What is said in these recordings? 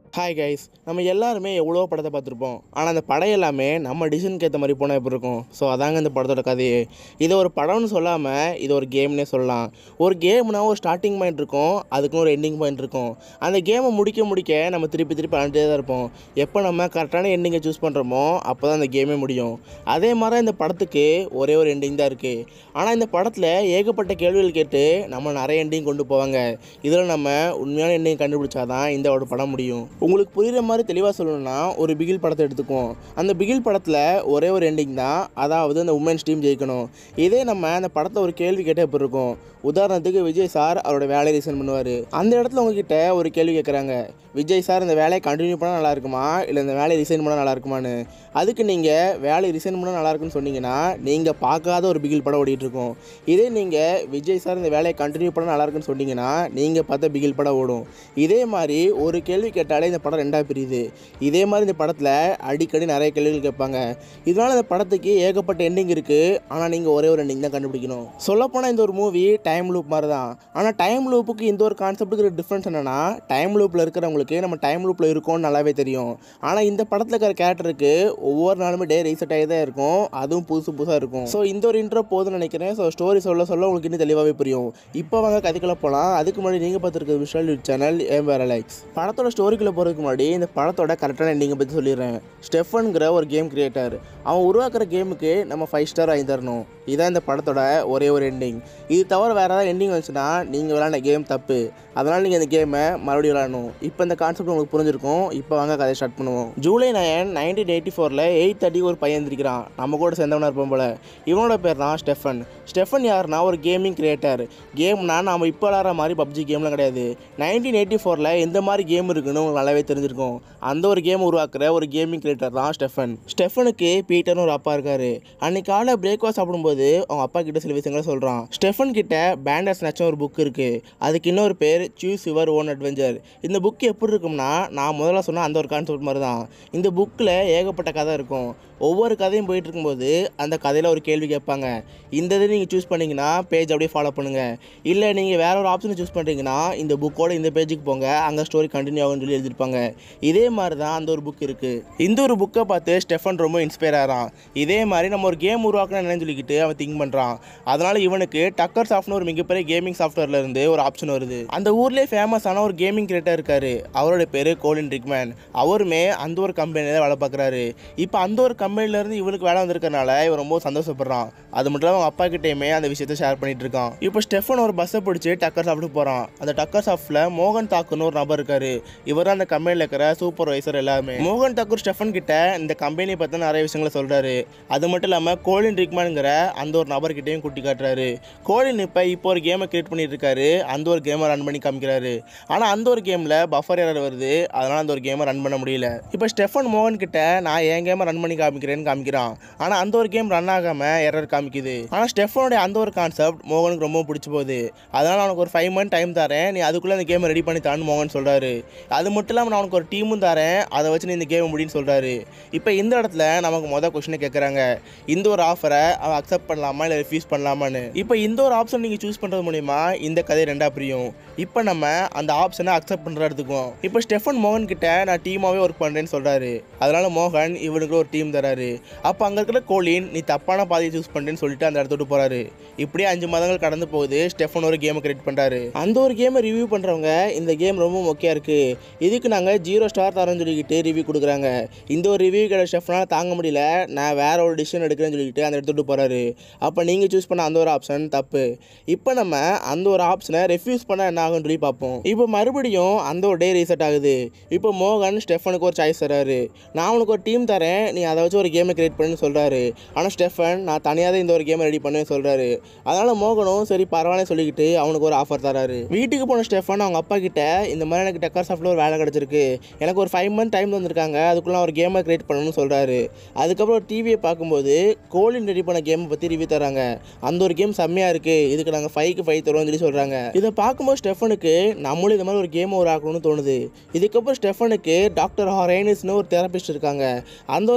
hi guys நம்ம எல்லாருமே எவ்வளோ படத்தை பார்த்துருப்போம் ஆனால் அந்த படம் எல்லாமே நம்ம டிசைனுக்கு ஏற்ற மாதிரி போனால் எப்படி இருக்கும் ஸோ அதாங்க இந்த படத்தோட கதையே இதை ஒரு படம்னு சொல்லாமல் இது ஒரு கேம்னே சொல்லலாம் ஒரு கேம்னா ஒரு ஸ்டார்டிங் பாயிண்ட் இருக்கும் அதுக்குன்னு ஒரு எண்டிங் பாயிண்ட் இருக்கும் அந்த கேமை முடிக்க முடிக்க நம்ம திருப்பி திருப்பி விளாண்டுட்டே தான் இருப்போம் எப்போ நம்ம கரெக்டான எண்டிங்கை சூஸ் பண்ணுறோமோ அப்போ தான் அந்த கேமே முடியும் அதே மாதிரி இந்த படத்துக்கு ஒரே ஒரு எண்டிங் தான் இருக்குது ஆனால் இந்த படத்தில் ஏகப்பட்ட கேள்விகள் கேட்டு நம்ம நிறைய எண்டிங் கொண்டு போவாங்க இதில் நம்ம உண்மையான எண்டிங் கண்டுபிடிச்சாதான் இந்த ஒரு படம் முடியும் உங்களுக்கு புரியுற மாதிரி தெளிவாக சொல்லணும்னா ஒரு பிகில் படத்தை எடுத்துக்குவோம் அந்த பிகில் படத்தில் ஒரே ஒரு எண்டிங் தான் அதாவது அந்த உமன்ஸ் டீம் ஜெயிக்கணும் இதே நம்ம அந்த படத்தை ஒரு கேள்வி கேட்டால் எப்படி இருக்கும் உதாரணத்துக்கு விஜய் சார் அவரோட வேலையை ரீசன் பண்ணுவார் அந்த இடத்துல உங்ககிட்ட ஒரு கேள்வி கேட்குறாங்க விஜய் சார் இந்த வேலையை கண்டினியூ பண்ணால் நல்லா இருக்குமா இல்லை இந்த வேலையை ரிசைன் பண்ணால் நல்லா இருக்குமான்னு அதுக்கு நீங்கள் வேலையை ரிசைன் பண்ணால் நல்லா இருக்குன்னு சொன்னீங்கன்னா நீங்கள் பார்க்காத ஒரு பிகில் படம் ஓடிட்டு இருக்கும் இதே நீங்கள் விஜய் சார் இந்த வேலையை கண்டினியூ பண்ணால் நல்லா இருக்குன்னு சொன்னீங்கன்னா நீங்கள் பார்த்த பிகில் படம் ஓடும் இதே மாதிரி ஒரு கேள்வி கேட்டாலே இந்த படம் ரெண்டாக பிரியுது இதே மாதிரி இந்த படத்தில் அடிக்கடி நிறைய கேள்விகள் கேட்பாங்க இதனால் இந்த படத்துக்கு ஏகப்பட்ட எண்டிங் இருக்குது ஆனால் நீங்கள் ஒரே ஒரு எண்டிங் தான் கண்டுபிடிக்கணும் சொல்லப்போனால் இந்த ஒரு மூவி டைம் லூப் மாதிரி தான் ஆனால் டைம் லூப்புக்கு இந்த ஒரு கான்செப்ட்டுக்கு ஒரு டிஃப்ரென்ஸ் என்னென்னா டைம் லூப்பில் இருக்கிறவங்களுக்கு நம்ம டைம் லூப்பில் இருக்கோம்னு நல்லாவே தெரியும் ஆனால் இந்த படத்தில் இருக்கிற கேரக்டருக்கு ஒவ்வொரு நாளுமே டே ரீசெட் ஆகி தான் இருக்கும் அதுவும் புதுசு புதுசாக இருக்கும் ஸோ இந்த ஒரு இன்ட்ரோ போதும்னு நினைக்கிறேன் ஸோ ஸ்டோரி சொல்ல சொல்ல உங்களுக்கு இன்னும் தெளிவாகவே புரியும் இப்போ வாங்க கதைக்குள்ள போகலாம் அதுக்கு முன்னாடி நீங்கள் பார்த்துருக்க விஷுவல் சேனல் ஏம் வேற லைக்ஸ் படத்தோட ஸ்டோரிக்குள்ளே போகிறதுக்கு முன்னாடி இந்த படத்தோட கரெக்டான எண்டிங்கை பற்றி சொல்லிடுறேன் ஸ்டெஃபனுங்கிற ஒரு கேம் கிரியேட்டர் அவன் உருவாக்குற கேமுக்கு நம்ம ஃபைவ் ஸ்டார் வாங்கி தரணும் இதான் இந்த படத்தோட ஒரே ஒரு எண்டிங் இது தவிர வேறு ஏதாவது எண்டிங் வந்துச்சுன்னா நீங்கள் விளாண்ட கேம் தப்பு அதனால் நீங்கள் இந்த கேமை மறுபடியும் விளாடணும் இப்போ இந்த கான்செப்ட் உங்களுக்கு புரிஞ்சிருக்கும் இப்போ வாங்க கதை ஸ்டார்ட் பண்ணுவோம் ஜூலை நைன் நைன்டீன் எயிட்டி ஃபோரில் எயிட் தேர்ட்டி ஒரு பையன் இருந்திருக்கிறான் நம்ம கூட சேர்ந்தவனா இருப்போம் போல இவனோட பேர் தான் ஸ்டெஃபன் ஸ்டெஃபன் யாருன்னா ஒரு கேமிங் கிரியேட்டர் கேம்னா நம்ம இப்போ விளாட்ற மாதிரி பப்ஜி கேம்லாம் கிடையாது நைன்டீன் எயிட்டி ஃபோரில் எந்த மாதிரி கேம் இருக்குன்னு உங்களுக்கு நல்லாவே தெரிஞ்சிருக்கும் அந்த ஒரு கேம் உருவாக்குற ஒரு கேமிங் கிரியேட்டர் தான் ஸ்டெஃபன் ஸ்டெஃபனுக்கு பீட்டர்னு ஒரு அப்பா இருக்காரு அன்னைக்கு காலை பிரேக்ஃபாஸ்ட் சாப்பிடும்போது அவங்க அப்பா கிட்ட சில விஷயங்களை சொல்கிறான் ஸ்டெஃபன் கிட்ட பேண்டர்ஸ் நச்சும் ஒரு புக் இருக்குது அதுக்கு இன்னொரு பேர் சூஸ் யுவர் ஓன் அட்வென்ச்சர் இந்த புக் எப்படி இருக்கும்னா நான் முதல்ல சொன்ன அந்த ஒரு கான்செப்ட் மாதிரி தான் இந்த புக்கில் ஏகப்பட்ட கதை இருக்கும் ஒவ்வொரு கதையும் போயிட்டு இருக்கும்போது அந்த கதையில் ஒரு கேள்வி கேட்பாங்க இந்த இதை நீங்கள் சூஸ் பண்ணீங்கன்னா பேஜ் அப்படியே ஃபாலோ பண்ணுங்கள் இல்லை நீங்கள் வேற ஒரு ஆப்ஷனை சூஸ் பண்ணுறீங்கன்னா இந்த புக்கோட இந்த பேஜுக்கு போங்க அங்கே ஸ்டோரி கண்டினியூ ஆகும்னு சொல்லி எழுதியிருப்பாங்க இதே மாதிரி தான் அந்த ஒரு புக் இருக்குது இந்த ஒரு புக்கை பார்த்து ஸ்டெஃபன் ரொம்ப இன்ஸ்பயர் ஆகிறான் இதே மாதிரி நம்ம ஒரு கேம் உருவாக்கணும்னு சொல்லிக்கிட்டு அவன் திங்க் பண்ணுறான் அதனால் இவனுக்கு டக்கர் சாஃப்ட்னு ஒரு மிகப்பெரிய கேமிங் சாஃப்ட்வேர்ல இருந்து ஒரு ஆப்ஷன் வருது அந்த ஊர்லேயே ஃபேமஸான ஒரு கேமிங் கிரியேட்டர் இருக்காரு அவரோட பேர் கோலின் ரிக்மேன் அவருமே அந்த ஒரு கம்பெனியில் தான் வேலை பார்க்குறாரு இப்போ அந்த ஒரு கம்பெனிலேருந்து இவனுக்கு வேலை வந்திருக்கனால இவன் ரொம்ப சந்தோஷப்படுறான் அது மட்டும் இல்லாமல் அவங்க அப்பா கிட்டேயுமே அந்த விஷயத்தை ஷேர் பண்ணிட்டு இருக்கான் இப்போ ஸ்டெஃபன் ஒரு பஸ்ஸை பிடிச்சி டக்கர் சாப்பிட்டு போகிறான் அந்த டக்கர் சாஃப்டில் மோகன் தாக்குன்னு ஒரு நபர் இருக்காரு இவர் தான் அந்த கம்பெனியில் இருக்கிற சூப்பர்வைசர் எல்லாமே மோகன் தாக்கூர் ஸ்டெஃபன் கிட்ட இந்த கம்பெனியை பற்றி நிறைய விஷயங்களை சொல்கிறாரு அது மட்டும் இல்லாமல் கோலின் ரிக்மேனுங்கிற அந்த ஒரு நபர்கிட்டையும் கூட்டி காட்டுறாரு கோலின் இப்போ இப்போ ஒரு கேமை கிரியேட் பண்ணிட்டு இருக்காரு அந்த ஒரு கேமை ரன் பண்ணி காமிக்கிறாரு ஆனால் அந்த ஒரு கேமில் பஃபர் எரர் வருது அதனால் அந்த ஒரு கேமை ரன் பண்ண முடியல இப்போ ஸ்டெஃபன் மோகன் கிட்ட நான் என் கேமை ரன் பண்ணி காமிக்கிறேன்னு காமிக்கிறான் ஆனால் அந்த ஒரு கேம் ரன் ஆகாமல் எரர் காமிக்குது ஆனால் ஸ்டெஃபனுடைய அந்த ஒரு கான்செப்ட் மோகனுக்கு ரொம்ப பிடிச்சி போகுது அதனால் அவனுக்கு ஒரு ஃபைவ் மந்த் டைம் தரேன் நீ அதுக்குள்ளே அந்த கேமை ரெடி பண்ணி தான்னு மோகன் சொல்கிறாரு அது மட்டும் இல்லாமல் நான் உனக்கு ஒரு டீமும் தரேன் அதை வச்சு நீ இந்த கேமை முடின்னு சொல்கிறாரு இப்போ இந்த இடத்துல நமக்கு மொதல் கொஷினை கேட்குறாங்க இந்த ஒரு ஆஃபரை அவன் அக்செப்ட் பண்ணலாமா இல்லை ரிஃப்யூஸ் பண்ணலாமான்னு இப்போ இந்த ஒரு ஆப்ஷன் நீங்கள் சூஸ் பண்ணுறது மூலிமா இந்த கதை ரெண்டாக பிரியும் இப்போ நம்ம அந்த ஆப்ஷனை அக்செப்ட் பண்ணுற எடுத்துக்குவோம் இப்போ ஸ்டெஃபன் மோகன் கிட்ட நான் டீமாகவே ஒர்க் பண்ணுறேன்னு சொல்கிறாரு அதனால மோகன் இவனுக்கு ஒரு டீம் தராரு அப்போ அங்கே இருக்கிற கோலின் நீ தப்பான பாதையை சூஸ் பண்ணுறேன்னு சொல்லிட்டு அந்த இடத்த விட்டு போகிறாரு இப்படியே அஞ்சு மாதங்கள் கடந்து போகுது ஸ்டெஃபன் ஒரு கேமை கிரியேட் பண்ணுறாரு அந்த ஒரு கேமை ரிவ்யூ பண்ணுறவங்க இந்த கேம் ரொம்ப முக்கியம் இருக்குது இதுக்கு நாங்கள் ஜீரோ ஸ்டார் தரோம்னு சொல்லிக்கிட்டு ரிவ்யூ கொடுக்குறாங்க இந்த ஒரு ரிவ்யூ கிட்ட ஸ்டெஃப்னால் தாங்க முடியல நான் வேற ஒரு டிசிஷன் எடுக்கிறேன்னு சொல்லிட்டு அந்த இடத்த விட்டு போகிறாரு அப்போ நீங்கள் சூஸ் பண்ண அந்த ஒரு ஆப்ஷன் தப்பு இப்போ நம்ம அந்த ஒரு ஆப்ஷனை ரெஃப்யூஸ் பண்ண என்ன ஆகும்னு சொல்லி பார்ப்போம் இப்போ மறுபடியும் அந்த ஒரு டே ரீசெட் ஆகுது இப்போ மோகன் ஸ்டெஃபனுக்கு ஒரு சாய்ஸ் தராரு நான் உனக்கு ஒரு டீம் தரேன் நீ அதை வச்சு ஒரு கேமை கிரியேட் பண்ணுன்னு சொல்கிறாரு ஆனால் ஸ்டெஃபன் நான் தனியாக தான் இந்த ஒரு கேமை ரெடி பண்ணுன்னு சொல்கிறாரு அதனால் மோகனும் சரி பரவாயில்ல சொல்லிக்கிட்டு அவனுக்கு ஒரு ஆஃபர் தராரு வீட்டுக்கு போன ஸ்டெஃபன் அவங்க அப்பா கிட்ட இந்த மாதிரி எனக்கு டெக்கர் சாஃப்டில் ஒரு வேலை கிடச்சிருக்கு எனக்கு ஒரு ஃபைவ் மந்த் டைம் வந்திருக்காங்க அதுக்குள்ளே ஒரு கேமை கிரியேட் பண்ணணும்னு சொல்கிறாரு அதுக்கப்புறம் ஒரு டிவியை பார்க்கும்போது கோலின் ரெடி பண்ண கேமை பற்றி ரிவ்யூ தராங்க அந்த ஒரு கேம் செம்மையாக இருக்குது இதுக்கு நாங்கள் ஃபைவ்க்கு ஃபைவ் தருவோம்னு சொல்லி சொல்கிறாங்க இதை பார்க்கும்போது ஸ்டெஃபனுக்கு நம்மளும் இந்த மாதிரி ஒரு கேம் ஒரு ஆக்கணும்னு தோணுது இதுக்கப்புறம் ஸ்டெஃபனுக்கு டாக்டர் ஹாரேனிஸ்னு ஒரு தெரபிஸ்ட் இருக்காங்க அந்த ஒரு தெரபிஸ்ட்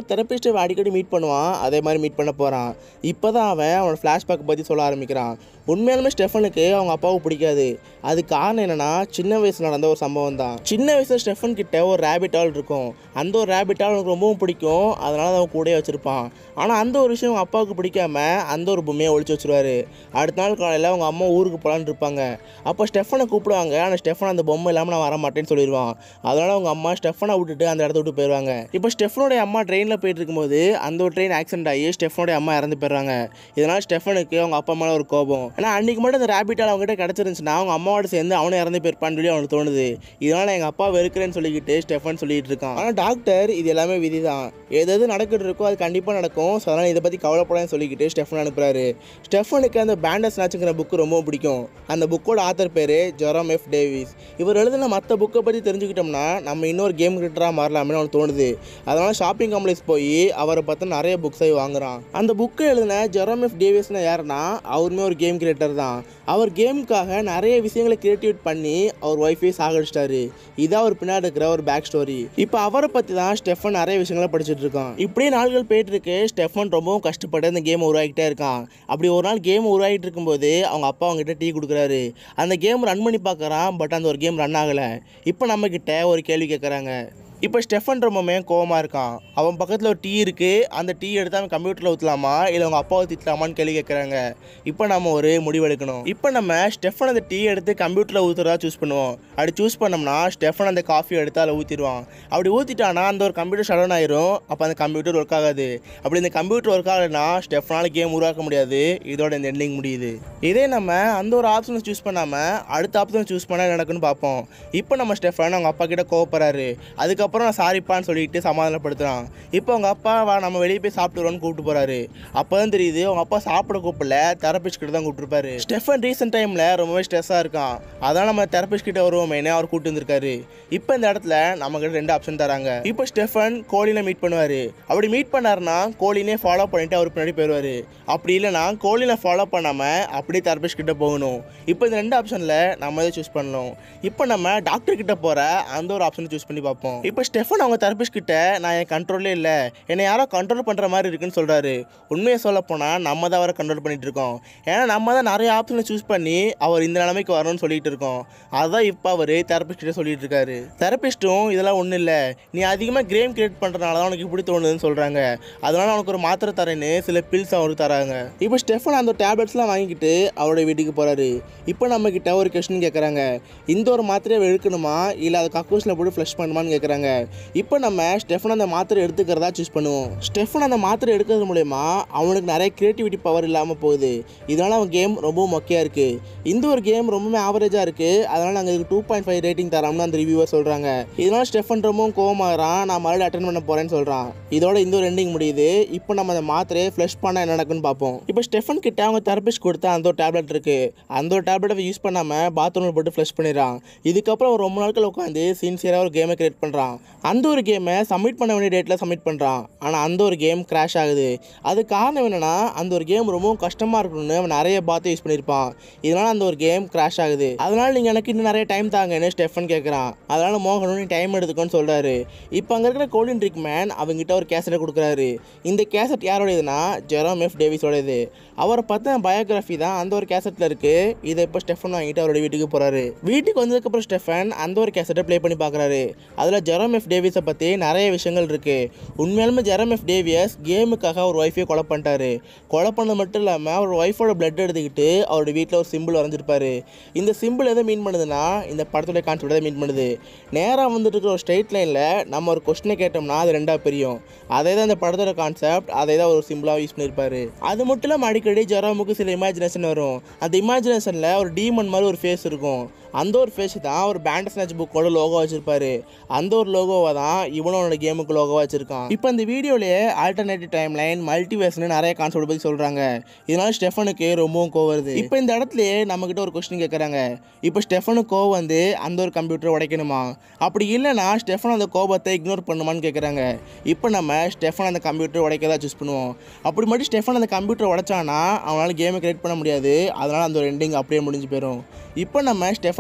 ஸ்டெஃப் அடிக்கடி மீட் பண்ணுவான் அதே மாதிரி மீட் பண்ண போகிறான் இப்போ தான் அவன் அவனோட ஃப்ளாஷ்பேக் பற்றி சொல்ல ஆரம்பிக்கிறான் உண்மையாலுமே ஸ்டெஃபனுக்கு அவங்க அப்பாவை பிடிக்காது அது காரணம் என்னன்னா சின்ன வயசில் நடந்த ஒரு சம்பவம் தான் சின்ன வயசில் ஸ்டெஃபன் கிட்ட ஒரு ரேபிட் ஆல் இருக்கும் அந்த ஒரு ரேபிட் ஆல் அவனுக்கு ரொம்பவும் பிடிக்கும் அதனால அவன் கூடயே வச்சிருப்பான் ஆனால் அந்த ஒரு விஷயம் அவங்க அப்பாவுக்கு பிடிக்காம அந்த ஒரு பொம்மையை ஒழிச்சு வச்சிருவாரு அடுத்த நாள் காலையில் அவங்க அம்மா ஊருக்கு போகலான்னு இருப்பாங்க அப்போ ஸ்டெஃபனை கூப்பிடுவாங்க ஆனால் ஸ்டெஃபன் அந்த பொம்மை இல்லாமல் நான் வர மாட்டேன்னு சொல்லிடுவான் அதனால அவங்க அம்மா ஸ்டெஃபனை விட்டுட்டு அந்த இடத்த விட்டு போயிடுவாங்க இப்போ ஸ்டெஃபனுடைய அம்மா ட்ரெயினில் போயிட்டு இருக்கும்போது அந்த ஒரு ட்ரெயின் ஆக்சிடென்ட் ஆகி ஸ்டெஃபனுடைய அம்மா இறந்து போயிடுறாங்க இதனால ஸ்டெஃபனுக்கு அவங்க அப்பா மேலே ஒரு கோபம் ஏன்னா அன்றைக்கி மட்டும் அந்த ரேபிட்டால் அவங்ககிட்ட கிடச்சிருந்துச்சுன்னா அவங்க அம்மாவோட சேர்ந்து அவனும் இறந்து போயிருப்பான்னு சொல்லி அவனுக்கு தோணுது இதனால் எங்கள் அப்பா வெறுக்கிறேன்னு சொல்லிக்கிட்டு ஸ்டெஃபன் சொல்லிட்டு இருக்கான் ஆனால் டாக்டர் இது எல்லாமே விதி தான் எது எது நடக்கிட்டு இருக்கோ அது கண்டிப்பாக நடக்கும் ஸோ அதனால் இதை பற்றி கவலைப்படான்னு சொல்லிக்கிட்டு ஸ்டெஃபன் அனுப்புறாரு ஸ்டெஃபனுக்கு அந்த பேண்டஸ் நாச்சுங்கிற புக்கு ரொம்ப பிடிக்கும் அந்த புக்கோட ஆத்தர் பேர் ஜொரம் எஃப் டேவிஸ் இவர் எழுதின மற்ற புக்கை பற்றி தெரிஞ்சுக்கிட்டோம்னா நம்ம இன்னொரு கேம் கிரிக்கெட்டராக மாறலாம்னு அவனுக்கு தோணுது அதனால் ஷாப்பிங் காம்ப்ளெக்ஸ் போய் அவரை பார்த்து நிறைய புக்ஸை வாங்குறான் அந்த புக்கை எழுதின ஜெரம் எஃப் டேவிஸ்னு யாருன்னா அவருமே ஒரு கேம் கிரியேட்டர் தான் அவர் கேமுக்காக நிறைய விஷயங்களை கிரியேட்டிவேட் பண்ணி அவர் ஒய்ஃபை சாகடிச்சிட்டாரு இதான் அவர் பின்னாடி இருக்கிற ஒரு பேக் ஸ்டோரி இப்போ அவரை பற்றி தான் ஸ்டெஃபன் நிறைய விஷயங்களை படிச்சுட்டு இருக்கான் இப்படியே நாள்கள் போயிட்டு இருக்கு ஸ்டெஃபன் ரொம்பவும் கஷ்டப்பட்டு அந்த கேம் உருவாக்கிட்டே இருக்கான் அப்படி ஒரு நாள் கேம் உருவாகிட்டு இருக்கும்போது அவங்க அப்பா அவங்ககிட்ட டீ கொடுக்குறாரு அந்த கேம் ரன் பண்ணி பார்க்குறான் பட் அந்த ஒரு கேம் ரன் ஆகலை இப்போ நம்மக்கிட்ட ஒரு கேள்வி கேட்குறாங்க இப்போ ஸ்டெஃபன் ரொம்பவுமே கோவமாக இருக்கான் அவன் பக்கத்தில் ஒரு டீ இருக்குது அந்த டீ எடுத்து அவன் கம்ப்யூட்டரில் ஊற்றலாமா இல்லை அவங்க அப்பாவை திட்டலாமான்னு கேள்வி கேட்குறாங்க இப்போ நம்ம ஒரு முடிவெடுக்கணும் இப்போ நம்ம ஸ்டெஃபன் அந்த டீ எடுத்து கம்ப்யூட்டரில் ஊற்றுறதா சூஸ் பண்ணுவோம் அப்படி சூஸ் பண்ணோம்னா ஸ்டெஃபன் அந்த காஃபி எடுத்து அதில் ஊற்றிடுவான் அப்படி ஊற்றிட்டானா அந்த ஒரு கம்ப்யூட்டர் ஷட் டவுன் ஆயிரும் அப்போ அந்த கம்ப்யூட்டர் ஒர்க் ஆகாது அப்படி இந்த கம்ப்யூட்டர் ஒர்க் ஆகலைன்னா ஸ்டெஃபனால் கேம் உருவாக்க முடியாது இதோட இந்த எண்டிங் முடியுது இதே நம்ம அந்த ஒரு ஆப்ஷனை சூஸ் பண்ணாமல் அடுத்த ஆப்ஷனை சூஸ் பண்ணால் என்ன நடக்குன்னு பார்ப்போம் இப்போ நம்ம ஸ்டெஃபன் அவங்க அப்பா கிட்ட கோவப்படுறாரு அதுக்கப்புறம் நான் சாரிப்பான்னு சொல்லிட்டு சமாதானப்படுத்துறான் இப்போ அவங்க அப்பா வா நம்ம வெளியே போய் சாப்பிட்டுருவோன்னு கூப்பிட்டு போறாரு அப்போ தான் தெரியுது அவங்க அப்பா சாப்பிட கூப்பிடல தெரபிஸ்ட் கிட்ட தான் கூப்பிட்டுருப்பாரு ஸ்டெஃபன் ரீசெண்ட் டைமில் ரொம்பவே ஸ்ட்ரெஸ்ஸாக இருக்கான் அதான் நம்ம தெரபிஸ்ட் கிட்ட வருவோமேனே அவர் கூப்பிட்டு வந்திருக்காரு இப்போ இந்த இடத்துல நமக்கு ரெண்டு ஆப்ஷன் தராங்க இப்போ ஸ்டெஃபன் கோலினை மீட் பண்ணுவார் அப்படி மீட் பண்ணாருன்னா கோலினே ஃபாலோ பண்ணிட்டு அவர் பின்னாடி போயிடுவார் அப்படி இல்லைன்னா கோலினை ஃபாலோ பண்ணாமல் அப்படியே தெரபிஸ்ட் கிட்ட போகணும் இப்போ இந்த ரெண்டு ஆப்ஷனில் நம்ம எதை சூஸ் பண்ணணும் இப்போ நம்ம டாக்டர் கிட்ட போகிற அந்த ஒரு ஆப்ஷனை சூஸ் பண்ணி பார்ப்போம் இப்போ ஸ்டெஃபன் அவங்க தெரபிஸ்ட் கிட்ட நான் என் கண்ட்ரோலே இல்லை என்னை யாரோ கண்ட்ரோல் பண்ணுற மாதிரி இருக்குன்னு சொல்கிறாரு உண்மையை சொல்ல போனால் நம்ம தான் அவரை கண்ட்ரோல் பண்ணிட்டு இருக்கோம் ஏன்னா நம்ம தான் நிறைய ஆப்ஷனை சூஸ் பண்ணி அவர் இந்த நிலைமைக்கு வரணும்னு சொல்லிட்டு இருக்கோம் அதான் இப்போ அவர் தெரபிஸ்ட் கிட்ட சொல்லிட்டு இருக்காரு தெரபிஸ்ட்டும் இதெல்லாம் ஒன்றும் இல்லை நீ அதிகமாக கேம் கிரியேட் பண்ணுறதுனால தான் உனக்கு இப்படி தோணுதுன்னு சொல்கிறாங்க அதனால அவனுக்கு ஒரு மாத்திரை தரேன்னு சில பில்ஸ் அவருக்கு தராங்க இப்போ ஸ்டெஃபன் அந்த டேப்லெட்ஸ்லாம் வாங்கிக்கிட்டு அவருடைய வீட்டுக்கு போகிறாரு இப்போ நம்ம கிட்ட ஒரு கொஸ்டின் கேட்குறாங்க இந்த ஒரு மாத்திரையை எடுக்கணுமா இல்லை அதை கக்கூஸில் போட்டு ஃப்ளஷ் பண்ணுமான்னு கேட்குறாங்க இப்போ நம்ம ஸ்டெஃபன் அந்த மாத்திரை எடுத்துக்கிறதா சூஸ் பண்ணுவோம் ஸ்டெஃபன் அந்த மாத்திரை எடுக்கிறது மூலயமா அவனுக்கு நிறைய கிரியேட்டிவிட்டி பவர் இல்லாமல் போகுது இதனால் அவன் கேம் ரொம்பவும் மொக்கையாக இருக்குது இந்த ஒரு கேம் ரொம்பவுமே ஆவரேஜாக இருக்குது அதனால் நாங்கள் இதுக்கு டூ பாயிண்ட் ஃபைவ் ரேட்டிங் தரோம்னு அந்த ரிவ்யூவர் சொல்கிறாங்க இதனால் ஸ்டெஃபன் ரொம்பவும் கோவமாகறான் நான் மறுபடியும் அட்டன் பண்ண போகிறேன்னு சொல்கிறான் இதோட இந்த ஒரு எண்டிங் முடியுது இப்போ நம்ம அந்த மாத்திரையை ஃப்ளஷ் பண்ண என்ன நடக்குன்னு பார்ப்போம் இப்போ ஸ்டெஃபன் கிட்ட அவங்க தெரபிஸ்ட் கொடுத்த அந்த ஒரு டேப்லெட் இருக்குது அந்த ஒரு டேப்லெட்டை யூஸ் பண்ணாமல் பாத்ரூமில் போட்டு ஃப்ளஷ் பண்ணிடுறான் இதுக்கப்புறம் அவன் ரொம்ப நாட்கள் உட்காந்து சின்சியராக ஒரு கேமை கிரியேட் பண்ணுறான் அந்த ஒரு கேமை சப்மிட் பண்ண வேண்டிய டேட்டில் சப்மிட் பண்ணுறான் ஆனால் அந்த ஒரு கேம் கிராஷ் ஆகுது அது காரணம் என்னென்னா அந்த ஒரு கேம் ரொம்பவும் கஷ்டமாக இருக்கணும்னு அவன் நிறைய பார்த்து யூஸ் பண்ணியிருப்பான் இதனால் அந்த ஒரு கேம் கிராஷ் ஆகுது அதனால் நீங்கள் எனக்கு இன்னும் நிறைய டைம் தாங்கன்னு ஸ்டெஃபன் கேட்குறான் அதனால் மோகனும் நீ டைம் எடுத்துக்கோன்னு சொல்கிறாரு இப்போ அங்கே இருக்கிற கோலின் ட்ரிக் மேன் அவங்ககிட்ட ஒரு கேசட்டை கொடுக்குறாரு இந்த கேசட் யாரோடையதுன்னா ஜெரோம் எஃப் டேவிஸோடது அவரை பார்த்த பயோகிராஃபி தான் அந்த ஒரு கேசட்டில் இருக்குது இதை இப்போ ஸ்டெஃபன் வாங்கிட்டு அவரோட வீட்டுக்கு போகிறாரு வீட்டுக்கு வந்ததுக்கப்புறம் ஸ்டெஃபன் அந்த ஒரு கேசட்டை ப்ளே பண்ணி பார்க்குறாரு அதில் ஜெரோம் எஃப் டேவிஸை பற்றி நிறைய விஷயங்கள் இருக்குது உண்மையாலுமே ஜெரம் எஃப் டேவியஸ் கேமுக்காக அவர் ஒய்ஃபை கொலை பண்ணிட்டாரு கொலை பண்ணது மட்டும் இல்லாமல் அவர் ஒய்ஃபோட பிளட் எடுத்துக்கிட்டு அவரோட வீட்டில் ஒரு சிம்பிள் வரைஞ்சிருப்பாரு இந்த சிம்பிள் எதை மீன் பண்ணுதுன்னா இந்த படத்துடைய கான்செப்ட் எதை மீன் பண்ணுது நேராக வந்துட்டு இருக்கிற ஒரு ஸ்ட்ரெயிட் லைனில் நம்ம ஒரு கொஸ்டினை கேட்டோம்னா அது ரெண்டாக பிரியும் அதே தான் இந்த படத்தோட கான்செப்ட் அதே தான் ஒரு சிம்பிளாக யூஸ் பண்ணியிருப்பாரு அது மட்டும் இல்லாமல் அடிக்கடி ஜெராமுக்கு சில இமேஜினேஷன் வரும் அந்த இமேஜினேஷனில் ஒரு டீமன் மாதிரி ஒரு ஃபேஸ் இருக்கும் அந்த ஒரு ஃபேஸ் தான் ஒரு பேண்ட் ஸ்நாச் புக்கோட லோகோ வச்சிருப்பாரு அந்த ஒரு லோகோவை தான் இவனும் அவனோட கேமுக்கு லோகோவா வச்சிருக்கான் இப்போ இந்த வீடியோலேயே ஆல்டர்னேட்டிவ் டைம் லைன் மல்டிவேர்ஸ்னு நிறைய கான்செப்ட் பற்றி சொல்கிறாங்க இதனால ஸ்டெஃபனுக்கு ரொம்பவும் கோவம் வருது இப்போ இந்த இடத்துலயே நம்மக்கிட்ட ஒரு கொஸ்டின் கேட்குறாங்க இப்போ ஸ்டெஃபனுக்கு கோவம் வந்து அந்த ஒரு கம்ப்யூட்டரை உடைக்கணுமா அப்படி இல்லைன்னா ஸ்டெஃபன் அந்த கோபத்தை இக்னோர் பண்ணுமான்னு கேட்குறாங்க இப்போ நம்ம ஸ்டெஃபன் அந்த கம்ப்யூட்டர் உடைக்கதா சூஸ் பண்ணுவோம் அப்படி மட்டும் ஸ்டெஃபன் அந்த கம்ப்யூட்டர் உடைச்சானா அவனால் கேமை கிரியேட் பண்ண முடியாது அதனால் அந்த ஒரு எண்டிங் அப்படியே முடிஞ்சு போயிடும் இப்போ நம்ம ஸ்டெஃபன்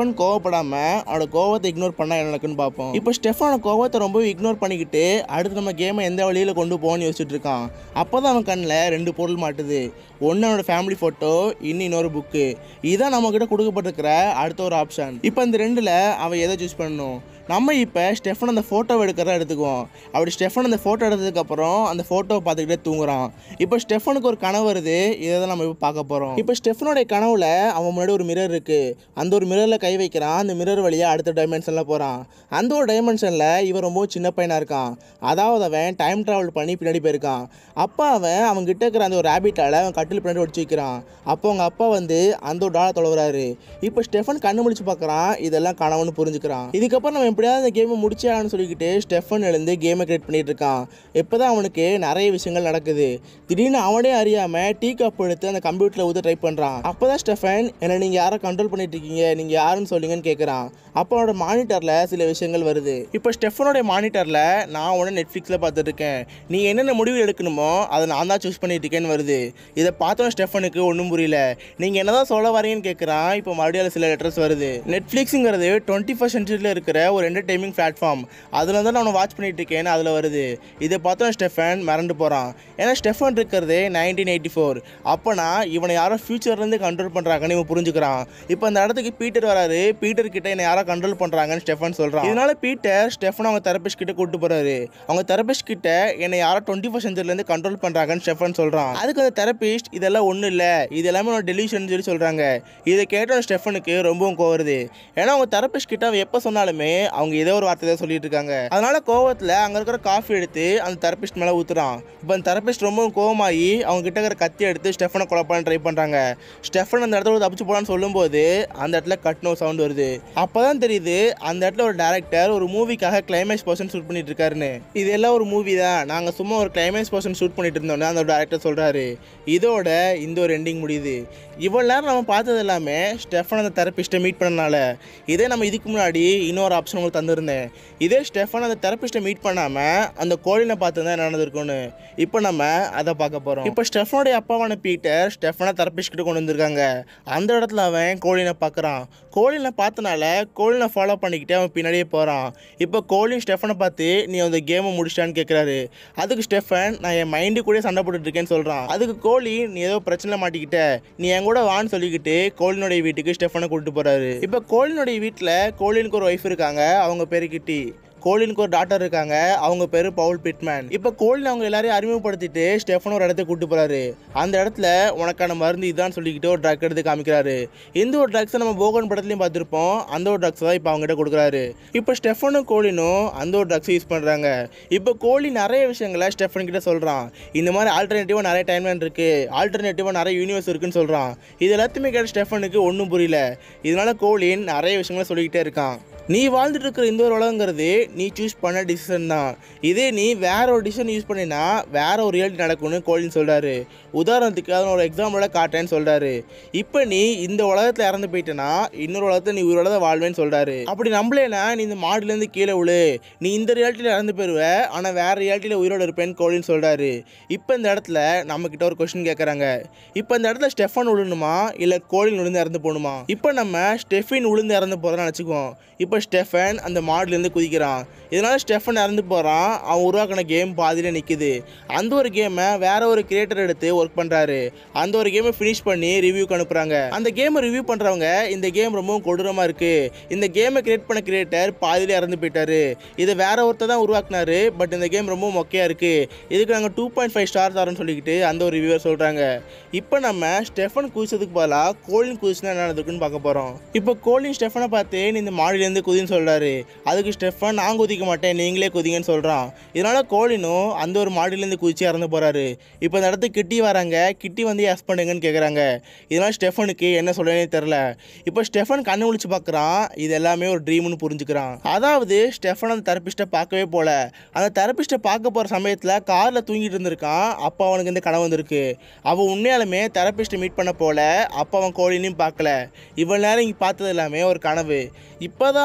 ஸ்டெஃபன் கோவப்படாமல் அவனோட கோவத்தை இக்னோர் பண்ணால் என்ன நடக்குன்னு பார்ப்போம் இப்போ ஸ்டெஃபனோட கோவத்தை ரொம்ப இக்னோர் பண்ணிக்கிட்டு அடுத்து நம்ம கேமை எந்த வழியில் கொண்டு போகணும்னு யோசிச்சுட்டு இருக்கான் அப்போ தான் அவன் கண்ணில் ரெண்டு பொருள் மாட்டுது ஒன்று அவனோட ஃபேமிலி ஃபோட்டோ இன்னும் இன்னொரு புக்கு இதுதான் நம்மக்கிட்ட கொடுக்கப்பட்டிருக்கிற அடுத்த ஒரு ஆப்ஷன் இப்போ இந்த ரெண்டில் அவன் எதை சூஸ் பண்ணணும் நம்ம இப்போ ஸ்டெஃபன் அந்த ஃபோட்டோவை எடுக்கிறதா எடுத்துக்குவோம் அப்படி ஸ்டெஃபன் அந்த ஃபோட்டோ எடுத்ததுக்கப்புறம் அந்த ஃபோட்டோவை பார்த்துக்கிட்டே தூங்குறான் இப்போ ஸ்டெஃபனுக்கு ஒரு கனவு வருது இதை தான் நம்ம இப்போ பார்க்க போகிறோம் இப்போ ஸ்டெஃபனுடைய கனவுல அவன் முன்னாடி ஒரு மிரர் இருக்குது அந்த ஒரு மிரரில் கை வைக்கிறான் அந்த மிரர் வழியாக அடுத்த டைமென்ஷனில் போகிறான் அந்த ஒரு டைமென்ஷனில் இவன் ரொம்ப சின்ன பையனாக இருக்கான் அதாவது அவன் டைம் ட்ராவல் பண்ணி பின்னாடி போயிருக்கான் அப்போ அவன் அவன் கிட்ட இருக்கிற அந்த ஒரு ரேபிட்டால் அவன் கட்டில் பின்னாடி ஒடிச்சு வைக்கிறான் அப்போ அவங்க அப்பா வந்து அந்த ஒரு டாலை தொலைவுறாரு இப்போ ஸ்டெஃபன் கண்ணு முடிச்சு பார்க்குறான் இதெல்லாம் கனவுன்னு புரிஞ்சுக்கிறான் இதுக்கப்புறம் நம்ம எப்படியாவது இந்த கேமை முடிச்சான்னு சொல்லிக்கிட்டு ஸ்டெஃபன் எழுந்து கேமை கிரியேட் பண்ணிட்டு இருக்கான் இப்போ தான் அவனுக்கு நிறைய விஷயங்கள் நடக்குது திடீர்னு அவனே அறியாமல் டீ கப் எடுத்து அந்த கம்ப்யூட்டரில் ஊற்ற ட்ரை பண்ணுறான் அப்போ தான் ஸ்டெஃபன் என்னை நீங்கள் யாரை கண்ட்ரோல் பண்ணிட்டு இருக்கீங்க நீங்கள் யாருன்னு சொல்லுங்கன்னு கேட்குறான் அப்போ அவனோட மானிட்டரில் சில விஷயங்கள் வருது இப்போ ஸ்டெஃபனோடைய மானிட்டரில் நான் உடனே நெட்ஃப்ளிக்ஸில் பார்த்துட்டு இருக்கேன் நீ என்னென்ன முடிவு எடுக்கணுமோ அதை நான் தான் சூஸ் பண்ணிட்டு இருக்கேன்னு வருது இதை பார்த்தோம் ஸ்டெஃபனுக்கு ஒன்றும் புரியல நீங்கள் என்னதான் சொல்ல வரீங்கன்னு கேட்குறான் இப்போ மறுபடியும் அதுல சில லெட்டர்ஸ் வருது நெட்ஃப்ளிக்ஸுங்கிறது டுவெண்ட்டி ஃபஸ்ட் சென்ச்சுரியில் இருக்கிற ஒரு என்டர்டைமிங் பிளாட்ஃபார்ம் அதில் தான் நான் வாட்ச் பண்ணிட்டு இருக்கேன்னு அதில் வருது இதை பார்த்தோம் ஸ்டெஃபன் மிரண்டு போகிறான் ஏன்னா ஸ்டெஃபன் இருக்கிறது நைன்டீன் எயிட்டி ஃபோர் அப்போனா இவனை யாரோ ஃபியூச்சர்லேருந்து கண்ட்ரோல் பண்ணுறாங்கன்னு இவன் புரிஞ்சுக்கிறான் இப்போ அந்த இடத்துக்கு பீட்டர் வராரு பீட்டர் கிட்ட என்னை யாரோ கண்ட்ரோல் பண்ணுறாங்கன்னு ஸ்டெஃபன் சொல்கிறான் இதனால பீட்டர் ஸ்டெஃபன் அவங்க தெரபிஸ்ட் கிட்ட கூட்டு போறாரு அவங்க தெரபிஸ்ட் கிட்ட என்னை யாரோ டுவெண்ட்டி ஃபஸ்ட் சென்ச்சுரிலேருந்து கண்ட்ரோல் பண்ணுறாங்கன்னு ஸ்டெஃபன் சொல்கிறான் அதுக்கு அந்த தெரபிஸ்ட் இதெல்லாம் ஒன்றும் இல்லை இது எல்லாமே ஒரு டெலிஷன் சொல்லி சொல்கிறாங்க இதை கேட்டோம் ஸ்டெஃபனுக்கு ரொம்பவும் கோவருது ஏன்னா அவங்க தெரபிஸ்ட் கிட்ட அவன் எப்போ சொன்னாலுமே அவங்க ஏதோ ஒரு வார்த்தை தான் சொல்லிட்டு இருக்காங்க அதனால கோவத்தில் அங்கே இருக்கிற காஃபி எடுத்து அந்த தெரபிஸ்ட் மேலே ஊத்துறான் இப்போ அந்த தெரபிஸ்ட் ரொம்பவும் கோவமாகி அவங்க கிட்ட இருக்கிற கத்தி எடுத்து ஸ்டெஃபனை கொலை பண்ண ட்ரை பண்ணுறாங்க ஸ்டெஃபன் அந்த இடத்துல தப்பிச்சு போலான்னு சொல்லும்போது அந்த இடத்துல கட்னோ சவுண்ட் வருது அப்பதான் தெரியுது அந்த இடத்துல ஒரு டேரக்டர் ஒரு மூவிக்காக கிளைமேக்ஸ் பர்சன் ஷூட் பண்ணிட்டு இருக்காருன்னு இது எல்லாம் ஒரு மூவி தான் நாங்கள் சும்மா ஒரு கிளைமேக்ஸ் பர்சன் ஷூட் பண்ணிட்டு இருந்தோம்னு அந்த டேரக்டர் சொல்றாரு இதோட இந்த ஒரு எண்டிங் முடியுது இவ்வளோ நேரம் நம்ம பார்த்தது எல்லாமே ஸ்டெஃபன் அந்த தெரபிஸ்ட்டை மீட் பண்ணனால இதே நம்ம இதுக்கு முன்னாடி இன்னொரு ஆப்ஷன் உங்களுக்கு தந்திருந்தேன் இதே ஸ்டெஃபன் அந்த தெரபிஸ்ட்டை மீட் பண்ணாமல் அந்த கோழினை பார்த்து தான் என்ன நடந்திருக்கும்னு இப்போ நம்ம அதை பார்க்க போகிறோம் இப்போ ஸ்டெஃபனுடைய அப்பாவான பீட்டர் ஸ்டெஃபனை தெரபிஸ்ட் கிட்ட கொண்டு வந்திருக்காங்க அந்த இடத்துல அவன் கோழினை பார்க்குறான் கோழினை பார்த்தனால கோழினை ஃபாலோ பண்ணிக்கிட்டே அவன் பின்னாடியே போகிறான் இப்போ கோழி ஸ்டெஃபனை பார்த்து நீ அந்த கேமை முடிச்சிட்டான்னு கேட்குறாரு அதுக்கு ஸ்டெஃபன் நான் என் மைண்டு கூட சண்டை போட்டுட்டு இருக்கேன்னு சொல்கிறான் அதுக்கு கோழி நீ ஏதோ பிரச்சனை மாட்டிக்கிட்ட நீ என் கூட வான்னு சொல்லிக்கிட்டு கோழினுடைய வீட்டுக்கு ஸ்டெஃபனை கூட்டிட்டு போகிறாரு இப்போ கோழினுடைய வீட்டில் கோழினுக்கு ஒரு ஒய்ஃப் இருக்காங்க அவங்க பேரு கிட்டி கோலினுக்கு ஒரு டாக்டர் இருக்காங்க அவங்க பேர் பவுல் பிட்மேன் இப்போ கோலின் அவங்க எல்லாரையும் அறிமுகப்படுத்திட்டு ஸ்டெஃபன் ஒரு இடத்துக்கு கூட்டு போறாரு அந்த இடத்துல உனக்கான மருந்து இதுதான் சொல்லிக்கிட்டு ஒரு ட்ரக் எடுத்து காமிக்கிறாரு இந்த ஒரு ட்ரக்ஸை நம்ம போகன் படத்துலையும் பார்த்துருப்போம் அந்த ஒரு ட்ரக்ஸ் தான் இப்போ அவங்ககிட்ட கொடுக்குறாரு இப்போ ஸ்டெஃபனும் கோலினும் அந்த ஒரு ட்ரக்ஸ் யூஸ் பண்ணுறாங்க இப்போ கோலி நிறைய விஷயங்களை ஸ்டெஃபன் கிட்ட சொல்கிறான் இந்த மாதிரி ஆல்டர்னேட்டிவாக நிறைய டைம்லைன் இருக்கு ஆல்டர்னேட்டிவாக நிறைய யூனிவர்ஸ் இருக்குன்னு சொல்கிறான் இது எல்லாத்தையுமே கேட்ட ஸ்டெஃபனுக்கு ஒன்றும் புரியல இதனால கோலின் நிறைய விஷயங்களை சொல்லிக்கிட்டே இருக்கான் நீ வாழ்ந்துட்டு இருக்கிற இந்த ஒரு உலகங்கிறது நீ சூஸ் பண்ண டிசிஷன் தான் இதே நீ வேற ஒரு டிசிஷன் யூஸ் பண்ணினா வேற ஒரு ரியாலிட்டி நடக்கும்னு கோலின் சொல்றாரு உதாரணத்துக்கு அதை ஒரு எக்ஸாம்பிளோட காட்டேன்னு சொல்றாரு இப்போ நீ இந்த உலகத்தில் இறந்து போயிட்டேன்னா இன்னொரு உலகத்தை நீ உயிரோட தான் வாழ்வேன்னு சொல்றாரு அப்படி நம்பலேனா நீ இந்த மாடுலேருந்து கீழே விழு நீ இந்த ரியாலிட்டியில் இறந்து போயிருவ ஆனால் வேற ரியாலிட்டியில் உயிரோட இருப்பேன்னு கோலின் சொல்றாரு இப்போ இந்த இடத்துல நம்ம கிட்ட ஒரு கொஸ்டின் கேட்குறாங்க இப்போ இந்த இடத்துல ஸ்டெஃபன் விழுணுமா இல்லை கோலின் விழுந்து இறந்து போகணுமா இப்போ நம்ம ஸ்டெஃபின் விழுந்து இறந்து போகிறோம்னு நினச்சிக்குவோம் இப்போ ஸ்டெஃபன் அந்த மாடுலேருந்து குதிக்கிறான் இதனால ஸ்டெஃபன் இறந்து போகிறான் அவன் உருவாக்கின கேம் பாதியில் நிற்குது அந்த ஒரு கேமை வேற ஒரு கிரியேட்டர் எடுத்து ஒர்க் பண்ணுறாரு அந்த ஒரு கேமை ஃபினிஷ் பண்ணி ரிவ்யூக்கு அனுப்புகிறாங்க அந்த கேமை ரிவ்யூ பண்ணுறவங்க இந்த கேம் ரொம்பவும் கொடூரமாக இருக்குது இந்த கேமை கிரியேட் பண்ண கிரியேட்டர் பாதியில் இறந்து போயிட்டாரு இதை வேற ஒருத்தர் தான் உருவாக்குனாரு பட் இந்த கேம் ரொம்ப மொக்கையாக இருக்குது இதுக்கு நாங்கள் டூ பாயிண்ட் ஃபைவ் ஸ்டார் தரோன்னு சொல்லிக்கிட்டு அந்த ஒரு ரிவ்யூவர் சொல்கிறாங்க இப்போ நம்ம ஸ்டெஃபன் குதிச்சதுக்கு பதிலாக கோலின் குதிச்சுனா என்ன நடந்திருக்குன்னு பார்க்க போகிறோம் இப்போ கோலின் ஸ்டெஃபனை பார்த்து நீ இந்த மாடியிலேருந்து குதின்னு சொல்கிறாரு அதுக்கு ஸ்டெஃபன் நான் குதிக்க மாட்டேன் நீங்களே குதிங்கன்னு சொல்கிறான் இதனால கோலினும் அந்த ஒரு மாடியிலேருந்து குதிச்சு இறந்து போகிறாரு இப்போ இந்த இடத்துக்கு கிட்டி வராங்க கிட்டி வந்து எஸ் பண்ணுங்கன்னு கேட்குறாங்க இதனால ஸ்டெஃபனுக்கு என்ன சொல்லனே தெரில இப்போ ஸ்டெஃபன் கண்ணு முழிச்சு பார்க்குறான் இது எல்லாமே ஒரு ட்ரீம்னு புரிஞ்சுக்கிறான் அதாவது ஸ்டெஃபன் அந்த தெரப்பிஸ்ட்டை பார்க்கவே போல அந்த தெரப்பிஸ்ட்டை பார்க்க போகிற சமயத்தில் காரில் தூங்கிட்டு இருந்திருக்கான் அப்போ அவனுக்கு இந்த கனவு வந்திருக்கு அவன் உண்மையாலுமே தெரப்பிஸ்ட்டை மீட் பண்ண போல அப்போ அவன் கோழினையும் பார்க்கல இவ்வளோ நேரம் இங்கே பார்த்தது எல்லாமே ஒரு கனவு இப்போதான்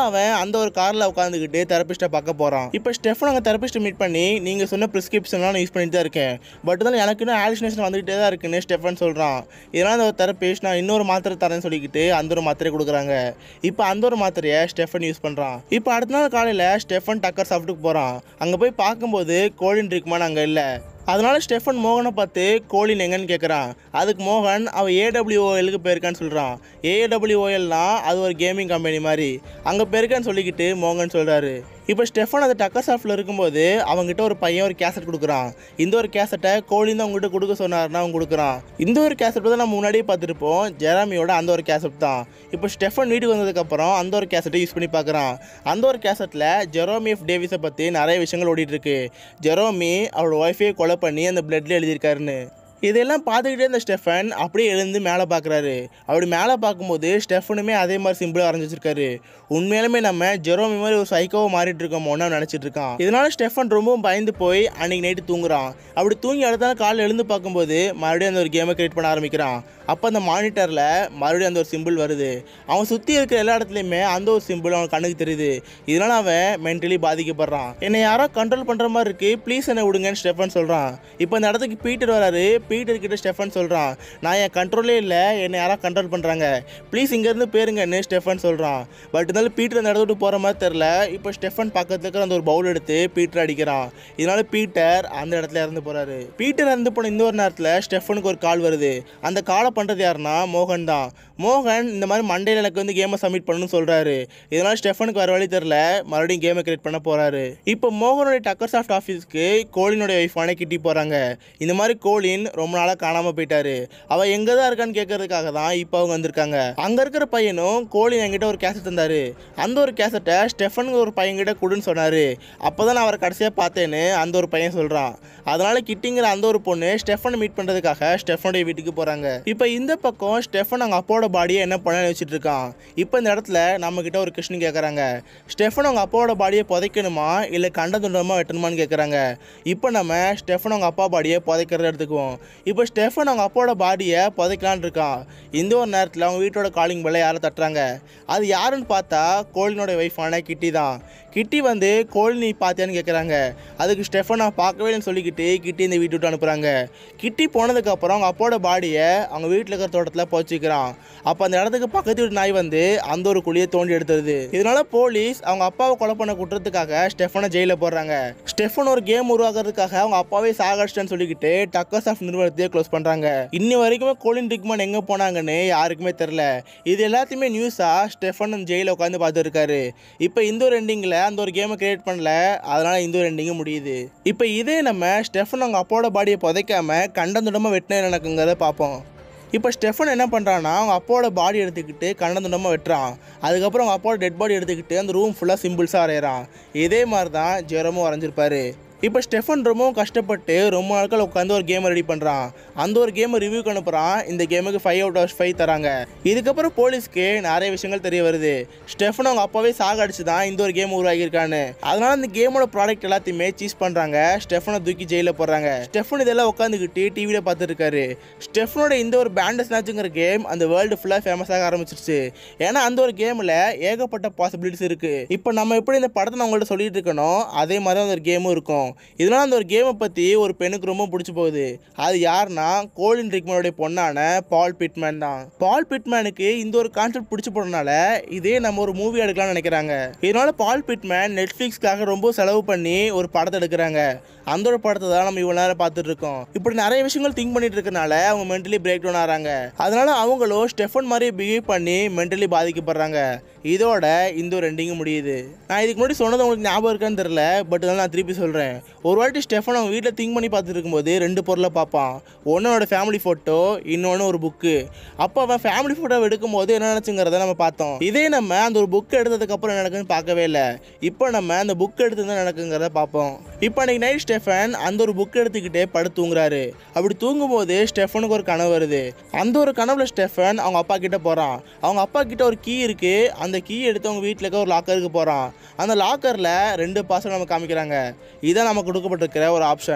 அவன் அந்த ஒரு காரில் உட்காந்துக்கிட்டு தெரபிஸ்ட்டை பார்க்க போகிறான் இப்போ ஸ்டெஃபன் அங்கே தெரபிஸ்ட்டை மீட் பண்ணி நீங்கள் சொன்ன ப்ரிஸ்கிரிப்ஷன்லாம் நான் யூஸ் பண்ணிட்டு தான் இருக்கேன் பட் தான் எனக்கு இன்னும் ஆலிசினேஷன் வந்துகிட்டே தான் இருக்குன்னு ஸ்டெஃபன் சொல்கிறான் இதனால் அந்த ஒரு தெரபிஸ்ட் நான் இன்னொரு மாத்திரை தரேன்னு சொல்லிக்கிட்டு அந்த ஒரு மாத்திரை கொடுக்குறாங்க இப்போ அந்த ஒரு மாத்திரையை ஸ்டெஃபன் யூஸ் பண்ணுறான் இப்போ அடுத்த நாள் காலையில் ஸ்டெஃபன் டக்கர் சாப்பிட்டுக்கு போகிறான் அங்கே போய் பார்க்கும்போது கோலின் ட்ரிக்மான் அங்கே இல்லை அதனால ஸ்டெஃபன் மோகனை பார்த்து கோலின் எங்கன்னு கேட்குறான் அதுக்கு மோகன் அவன் ஏடபிள்யூஓஎலுக்கு போயிருக்கான்னு சொல்கிறான் ஏடபிள்யூஓஎல்னா அது ஒரு கேமிங் கம்பெனி மாதிரி அங்கே போயிருக்கான்னு சொல்லிக்கிட்டு மோகன் சொல்கிறாரு இப்போ ஸ்டெஃபன் அந்த டக்கர் ஷாப்பில் இருக்கும்போது அவங்ககிட்ட ஒரு பையன் ஒரு கேசட் கொடுக்குறான் இந்த ஒரு கேசட்டை கோலின் தான் அவங்ககிட்ட கொடுக்க சொன்னார்னா அவன் கொடுக்குறான் இந்த ஒரு கேசட் தான் நம்ம முன்னாடியே பார்த்துருப்போம் ஜெராமியோட அந்த ஒரு கேசட் தான் இப்போ ஸ்டெஃபன் வீட்டுக்கு வந்ததுக்கப்புறம் அந்த ஒரு கேசட்டை யூஸ் பண்ணி பார்க்குறான் அந்த ஒரு கேசட்டில் ஜெரோமி எஃப் டேவிஸை பற்றி நிறைய விஷயங்கள் ஓடிட்டு இருக்கு ஜெரோமி அவரோட ஒய்ஃபையை கொலை பண்ணி அந்த பிளட்ல எழுதியிருக்காருன்னு இதெல்லாம் பார்த்துக்கிட்டே இருந்த ஸ்டெஃபன் அப்படியே எழுந்து மேலே பார்க்குறாரு அப்படி மேலே பார்க்கும்போது ஸ்டெஃபனுமே அதே மாதிரி சிம்பிளாக வரைஞ்சி வச்சிருக்காரு உண்மையிலுமே நம்ம ஜெரோமி மாதிரி ஒரு சைக்கோவை மாறிட்டு இருக்கோமோன்னு நினச்சிட்டு இருக்கான் இதனால ஸ்டெஃபன் ரொம்பவும் பயந்து போய் அன்னைக்கு நைட்டு தூங்குறான் அப்படி தூங்கி அடுத்த நாள் காலையில் எழுந்து பார்க்கும்போது மறுபடியும் அந்த ஒரு கேமை கிரியேட் பண்ண ஆரம்பிக்கிறான் அப்போ அந்த மானிட்டரில் மறுபடியும் அந்த ஒரு சிம்பிள் வருது அவன் சுற்றி இருக்கிற எல்லா இடத்துலையுமே அந்த ஒரு சிம்பிள் அவன் கண்ணுக்கு தெரியுது இதனால அவன் மென்டலி பாதிக்கப்படுறான் என்னை யாரோ கண்ட்ரோல் பண்ணுற மாதிரி இருக்கு ப்ளீஸ் என்னை விடுங்கன்னு ஸ்டெஃபன் சொல்கிறான் இப்போ இந்த இடத்துக்கு பீட்டர் வராரு பீட்டர் கிட்ட ஸ்டெஃபன் சொல்கிறான் நான் என் கண்ட்ரோலே இல்லை என்னை யாரோ கண்ட்ரோல் பண்ணுறாங்க ப்ளீஸ் இங்கேருந்து பேருங்கன்னு ஸ்டெஃபன் சொல்கிறான் பட் இருந்தாலும் பீட்டர் அந்த இடத்த விட்டு போகிற மாதிரி தெரில இப்போ ஸ்டெஃபன் பக்கத்துல இருக்கிற அந்த ஒரு பவுல் எடுத்து பீட்டர் அடிக்கிறான் இதனால பீட்டர் அந்த இடத்துல இறந்து போகிறாரு பீட்டர் இறந்து போன இந்த ஒரு நேரத்தில் ஸ்டெஃபனுக்கு ஒரு கால் வருது அந்த காலை பண்ணுறது யாருன்னா மோகன் தான் மோகன் இந்த மாதிரி மண்டேல எனக்கு வந்து கேமை சப்மிட் பண்ணணும்னு சொல்கிறாரு இதனால ஸ்டெஃபனுக்கு வர வழி தெரில மறுபடியும் கேமை கிரியேட் பண்ண போகிறாரு இப்போ மோகனுடைய டக்கர் சாஃப்ட் ஆஃபீஸ்க்கு கோலினுடைய ஒய்ஃபான கிட்டி போகிறாங்க இந்த மாதிரி கோலின் ரொம்ப நாளாக காணாமல் போயிட்டாரு அவள் எங்கே தான் இருக்கான்னு கேட்கறதுக்காக தான் இப்போ அவங்க வந்திருக்காங்க அங்கே இருக்கிற பையனும் கோலின் என்கிட்ட ஒரு கேசட் தந்தாரு அந்த ஒரு கேசட்டை ஸ்டெஃபனுக்கு ஒரு பையன்கிட்ட கொடுன்னு சொன்னார் அப்போ தான் நான் அவரை கடைசியாக பார்த்தேன்னு அந்த ஒரு பையன் சொல்கிறான் அதனால கிட்டிங்கிற அந்த ஒரு பொண்ணு ஸ்டெஃபனை மீட் பண்ணுறதுக்காக ஸ்டெஃபனுடைய வீட்டுக்கு போகிறாங்க இப்போ இந்த பக்கம் ஸ்டெஃபன் அவங்க அப்பாவோட பாடியை என்ன பண்ண வச்சுட்டு இருக்கான் இப்போ இந்த இடத்துல நம்ம கிட்ட ஒரு கொஸ்டின் கேட்குறாங்க ஸ்டெஃபன் அவங்க அப்பாவோட பாடியை புதைக்கணுமா இல்லை கண்ட துண்டமாக வெட்டணுமான்னு கேட்குறாங்க இப்போ நம்ம ஸ்டெஃபன் அவங்க அப்பா பாடியை புதைக்கிறத எடுத்துக்குவோம் இப்போ ஸ்டெஃபன் அவங்க அப்பாவோட பாடியை புதைக்கலான்னு இருக்கான் இந்த ஒரு நேரத்தில் அவங்க வீட்டோட காலிங் பெல்லை யாரை தட்டுறாங்க அது யாருன்னு பார்த்தா கோலினோட ஒய்ஃபான கிட்டி தான் கிட்டி வந்து கோழி நீ பார்த்தியான்னு கேட்குறாங்க அதுக்கு ஸ்டெஃபன் நான் பார்க்கவே இல்லைன்னு சொல்லிக்கிட்டு கிட்டி இந்த வீட்டு விட்டு அனுப்புகிறாங்க கிட்டி போனதுக்கப்புறம் அவங்க அப்பாவோட பாடியை அவங்க வீட்டில் இருக்கிற தோட்டத்தில் போச்சுக்கிறான் அப்போ அந்த இடத்துக்கு பக்கத்து வீட்டு நாய் வந்து அந்த ஒரு குழியை தோண்டி எடுத்துருது இதனால போலீஸ் அவங்க அப்பாவை கொலை பண்ண குற்றத்துக்காக ஸ்டெஃபனை ஜெயிலில் போடுறாங்க ஸ்டெஃபன் ஒரு கேம் உருவாக்குறதுக்காக அவங்க அப்பாவே சாகடிச்சிட்டேன்னு சொல்லிக்கிட்டு டக்கர்ஸ் ஆஃப் நிறுவனத்தையே க்ளோஸ் பண்ணுறாங்க இன்னி வரைக்குமே கோலின் டிக்மன் எங்கே போனாங்கன்னு யாருக்குமே தெரில இது எல்லாத்தையுமே நியூஸாக ஸ்டெஃபன் ஜெயிலில் உட்காந்து பார்த்துருக்காரு இப்போ இந்த ஒரு எண்டிங்கில் அந்த ஒரு கேமை கிரியேட் பண்ணல அதனால இந்த ஒரு எண்டிங்கும் முடியுது இப்போ இதே நம்ம ஸ்டெஃபன் அவங்க அப்பாவோட பாடியை புதைக்காம கண்டந்துடமாக வெட்டின எனக்குங்கிறத பார்ப்போம் இப்போ ஸ்டெஃபன் என்ன பண்ணுறான்னா அவங்க அப்பாவோட பாடி எடுத்துக்கிட்டு கண்டந்துண்டமாக வெட்டுறான் அதுக்கப்புறம் அவங்க அப்பாவோட டெட் பாடி எடுத்துக்கிட்டு அந்த ரூம் ஃபுல்லாக சிம்பிள்ஸாக வரைகிறான் இதே மாதிரி தான் ஜெரமும் வரைஞ்சிருப்பாரு இப்போ ஸ்டெஃபன் ரொம்பவும் கஷ்டப்பட்டு ரொம்ப நாட்கள் உட்காந்து ஒரு கேமை ரெடி பண்ணுறான் அந்த ஒரு கேமை ரிவ்யூக்கு அனுப்புகிறான் இந்த கேமுக்கு ஃபைவ் அவுட் ஆஃப் ஃபைவ் தராங்க இதுக்கப்புறம் போலீஸ்க்கு நிறைய விஷயங்கள் தெரிய வருது ஸ்டெஃபன் அவங்க அப்பாவே சாகடிச்சு தான் இந்த ஒரு கேம் உருவாகியிருக்கான்னு அதனால இந்த கேமோட ப்ராடக்ட் எல்லாத்தையுமே சீஸ் பண்ணுறாங்க ஸ்டெஃபனை தூக்கி ஜெயிலில் போடுறாங்க ஸ்டெஃபன் இதெல்லாம் உட்காந்துக்கிட்டு டிவியில் பார்த்துட்டு இருக்காரு ஸ்டெஃபனோட இந்த ஒரு பேண்ட் ஸ்நாச்சுங்கிற கேம் அந்த வேர்ல்டு ஃபுல்லாக ஃபேமஸ் ஆக ஆரம்பிச்சிருச்சு ஏன்னா அந்த ஒரு கேமில் ஏகப்பட்ட பாசிபிலிட்டிஸ் இருக்குது இப்போ நம்ம எப்படி இந்த படத்தை நான் உங்கள்கிட்ட சொல்லிட்டு இருக்கணும் அதே மாதிரி அந்த ஒரு கேமும் இருக்கும் இதனால அந்த ஒரு கேமை பற்றி ஒரு பெண்ணுக்கு ரொம்ப பிடிச்சி போகுது அது யாருன்னா கோலின் ரிக்மனுடைய பொண்ணான பால் பிட்மேன் தான் பால் பிட்மேனுக்கு இந்த ஒரு கான்செப்ட் பிடிச்சி போனனால இதே நம்ம ஒரு மூவி எடுக்கலாம்னு நினைக்கிறாங்க இதனால பால் பிட்மேன் நெட்ஃப்ளிக்ஸ்க்காக ரொம்ப செலவு பண்ணி ஒரு படத்தை எடுக்கிறாங்க அந்த ஒரு படத்தை தான் நம்ம இவ்வளோ நேரம் பார்த்துட்டு இருக்கோம் இப்படி நிறைய விஷயங்கள் திங்க் பண்ணிட்டு இருக்கனால அவங்க மென்டலி பிரேக் டவுன் ஆகிறாங்க அதனால அவங்களும் ஸ்டெஃபன் மாதிரி பிஹேவ் பண்ணி மென்டலி பாதிக்கப்படுறாங்க இதோட இந்த ஒரு எண்டிங்கும் முடியுது நான் இதுக்கு முன்னாடி சொன்னது உங்களுக்கு ஞாபகம் இருக்கான்னு தெரில பட் அதனால நான் திருப்பி சொல்கிறேன் ஒரு வாட்டி ஸ்டெஃபன் அவங்க வீட்டில் திங்க் பண்ணி பார்த்துட்டு இருக்கும்போது ரெண்டு பொருளை பார்ப்பான் ஒன்னோட ஃபேமிலி ஃபோட்டோ இன்னொன்று ஒரு புக்கு அப்போ அவன் ஃபேமிலி ஃபோட்டோ எடுக்கும் போது என்ன நினச்சுங்கிறத நம்ம பார்த்தோம் இதே நம்ம அந்த ஒரு புக் எடுத்ததுக்கப்புறம் என்ன நடக்குன்னு பார்க்கவே இல்லை இப்போ நம்ம அந்த புக் எடுத்து தான் நடக்குங்கிறத பார்ப்போம் இப்போ அன்னைக்கு நைட் ஸ்டெஃபன் அந்த ஒரு புக் எடுத்துக்கிட்டே படுத்து தூங்குறாரு அப்படி தூங்கும்போது ஸ்டெஃபனுக்கு ஒரு கனவு வருது அந்த ஒரு கனவுல ஸ்டெஃபன் அவங்க அப்பா கிட்ட போகிறான் அவங்க அப்பா கிட்ட ஒரு கீ இருக்கு அந்த கீ எடுத்து அவங்க வீட்டில் இருக்க ஒரு லாக்கருக்கு போகிறான் அந்த லாக்கரில் ரெண்டு பாஸ்வேர்டு நம்ம காமிக்கிறாங்க இதான் நமக்கு கொடுக்கப்பட்டிருக்கிற ஒரு ஆப்ஷன்